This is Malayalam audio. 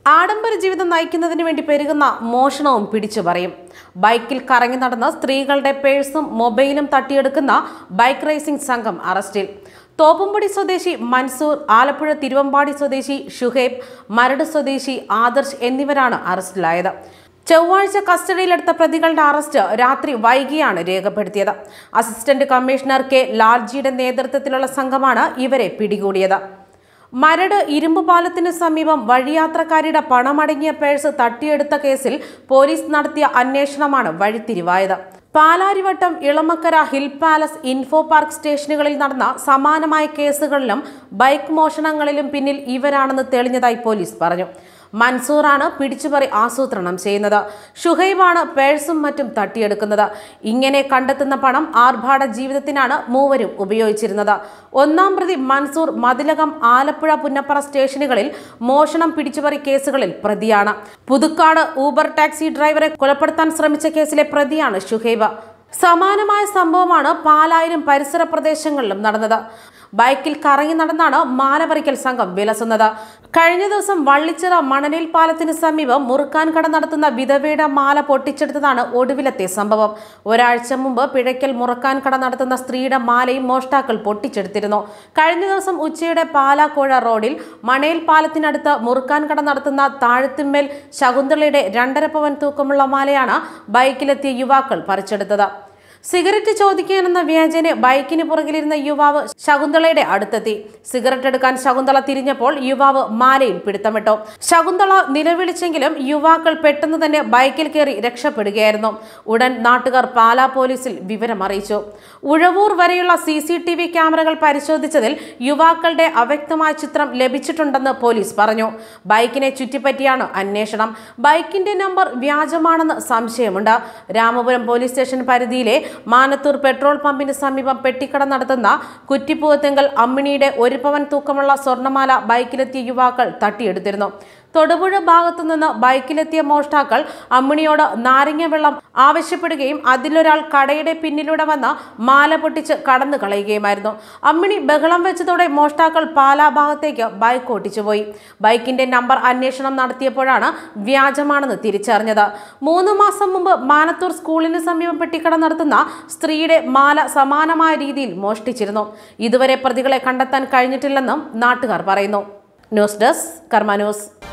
ആഡംബര ജീവിതം നയിക്കുന്നതിന് വേണ്ടി പെരുകുന്ന മോഷണവും പിടിച്ചു പറയും ബൈക്കിൽ കറങ്ങി നടന്ന സ്ത്രീകളുടെ പേഴ്സും മൊബൈലും തട്ടിയെടുക്കുന്ന ബൈക്ക് റേസിംഗ് സംഘം അറസ്റ്റിൽ തോപ്പുംപടി സ്വദേശി മൻസൂർ ആലപ്പുഴ തിരുവമ്പാടി സ്വദേശി ഷുഹേബ് മരട് സ്വദേശി ആദർശ് എന്നിവരാണ് അറസ്റ്റിലായത് ചൊവ്വാഴ്ച കസ്റ്റഡിയിലെടുത്ത പ്രതികളുടെ അറസ്റ്റ് രാത്രി വൈകിയാണ് രേഖപ്പെടുത്തിയത് അസിസ്റ്റന്റ് കമ്മീഷണർ കെ ലാൽജിയുടെ നേതൃത്വത്തിലുള്ള സംഘമാണ് ഇവരെ പിടികൂടിയത് മരട് ഇരുമ്പ് പാലത്തിന് സമീപം വഴിയാത്രക്കാരുടെ പണമടങ്ങിയ പേഴ്സ് തട്ടിയെടുത്ത കേസിൽ പോലീസ് നടത്തിയ അന്വേഷണമാണ് വഴിത്തിരിവായത് Palarivattom Elamakkara Hill Palace Info Park സ്റ്റേഷനുകളിൽ നടന്ന സമാനമായ കേസുകളിലും ബൈക്ക് മോഷണങ്ങളിലും പിന്നിൽ ഇവരാണെന്ന് തെളിഞ്ഞതായി പോലീസ് പറഞ്ഞു മൻസൂറാണ് പിടിച്ചുപറി ആസൂത്രണം ചെയ്യുന്നത് ഷുഹൈബാണ് പേഴ്സും മറ്റും തട്ടിയെടുക്കുന്നത് ഇങ്ങനെ കണ്ടെത്തുന്ന പണം ആർഭാട ജീവിതത്തിനാണ് മൂവരും ഉപയോഗിച്ചിരുന്നത് ഒന്നാം പ്രതി മൻസൂർ മതിലകം ആലപ്പുഴ പുന്നപ്പറ സ്റ്റേഷനുകളിൽ മോഷണം പിടിച്ചുപറി കേസുകളിൽ പ്രതിയാണ് പുതുക്കാട് ഊബർ ടാക്സി ഡ്രൈവറെ കൊലപ്പെടുത്താൻ ശ്രമിച്ച കേസിലെ പ്രതിയാണ് ഷുഹൈബ സമാനമായ സംഭവമാണ് പാലായിലും പരിസര പ്രദേശങ്ങളിലും നടന്നത് ബൈക്കിൽ കറങ്ങി നടന്നാണ് മാലപറിക്കൽ സംഘം വിലസുന്നത് കഴിഞ്ഞ ദിവസം വള്ളിച്ചിറ മണലിൽ പാലത്തിന് സമീപം മുറുക്കാൻ കട നടത്തുന്ന വിധവയുടെ മാല പൊട്ടിച്ചെടുത്തതാണ് ഒടുവിലത്തെ സംഭവം ഒരാഴ്ച മുമ്പ് പിഴയ്ക്കൽ മുറുക്കാൻ കട നടത്തുന്ന സ്ത്രീയുടെ മാലയും മോഷ്ടാക്കൾ പൊട്ടിച്ചെടുത്തിരുന്നു കഴിഞ്ഞ ദിവസം ഉച്ചയുടെ പാലാക്കോഴ റോഡിൽ മണയിൽ പാലത്തിനടുത്ത് മുറുക്കാൻ കട നടത്തുന്ന താഴത്തുമ്മേൽ ശകുന്തളയുടെ രണ്ടര പവൻ തൂക്കമുള്ള മാലയാണ് ബൈക്കിലെത്തിയ യുവാക്കൾ പറിച്ചെടുത്തത് സിഗരറ്റ് ചോദിക്കാനെന്ന വ്യാജന് ബൈക്കിന് പുറകിലിരുന്ന യുവാവ് ശകുന്തളയുടെ അടുത്തെത്തി സിഗരറ്റ് എടുക്കാൻ ശകുന്തള തിരിഞ്ഞപ്പോൾ യുവാവ് മാലയിൽ പിടുത്തമിട്ടു ശകുന്തള നിലവിളിച്ചെങ്കിലും യുവാക്കൾ പെട്ടെന്ന് തന്നെ ബൈക്കിൽ കയറി രക്ഷപ്പെടുകയായിരുന്നു ഉടൻ നാട്ടുകാർ പാലാ പോലീസിൽ വിവരം അറിയിച്ചു ഉഴവൂർ വരെയുള്ള സി സി ടി വി ക്യാമറകൾ പരിശോധിച്ചതിൽ യുവാക്കളുടെ അവ്യക്തമായ ചിത്രം ലഭിച്ചിട്ടുണ്ടെന്ന് പോലീസ് പറഞ്ഞു ബൈക്കിനെ ചുറ്റിപ്പറ്റിയാണ് അന്വേഷണം ബൈക്കിന്റെ നമ്പർ വ്യാജമാണെന്ന് സംശയമുണ്ട് രാമപുരം പോലീസ് സ്റ്റേഷൻ പരിധിയിലെ മാനത്തൂർ പെട്രോൾ പമ്പിന് സമീപം പെട്ടിക്കട നടത്തുന്ന കുറ്റിപ്പൂവത്തെങ്കൽ അമ്മിണിയുടെ ഒരു പവൻ തൂക്കമുള്ള സ്വർണ്ണമാല ബൈക്കിലെത്തിയ യുവാക്കൾ തട്ടിയെടുത്തിരുന്നു തൊടുപുഴ ഭാഗത്തു നിന്ന് ബൈക്കിലെത്തിയ മോഷ്ടാക്കൾ അമ്മിണിയോട് നാരങ്ങ വെള്ളം ആവശ്യപ്പെടുകയും അതിലൊരാൾ കടയുടെ പിന്നിലൂടെ വന്ന് മാല പൊട്ടിച്ച് കടന്നു കളയുകയുമായിരുന്നു അമ്മിണി ബഹളം വെച്ചതോടെ മോഷ്ടാക്കൾ പാലാ ഭാഗത്തേക്ക് ബൈക്ക് ഓട്ടിച്ചുപോയി ബൈക്കിന്റെ നമ്പർ അന്വേഷണം നടത്തിയപ്പോഴാണ് വ്യാജമാണെന്ന് തിരിച്ചറിഞ്ഞത് മൂന്ന് മാസം മുമ്പ് മാനത്തൂർ സ്കൂളിന് സമീപം പെട്ടിക്കട നടത്തുന്ന സ്ത്രീയുടെ മാല സമാനമായ രീതിയിൽ മോഷ്ടിച്ചിരുന്നു ഇതുവരെ പ്രതികളെ കണ്ടെത്താൻ കഴിഞ്ഞിട്ടില്ലെന്നും നാട്ടുകാർ പറയുന്നു ന്യൂസ് ഡെസ്ക് കർമ്മ ന്യൂസ്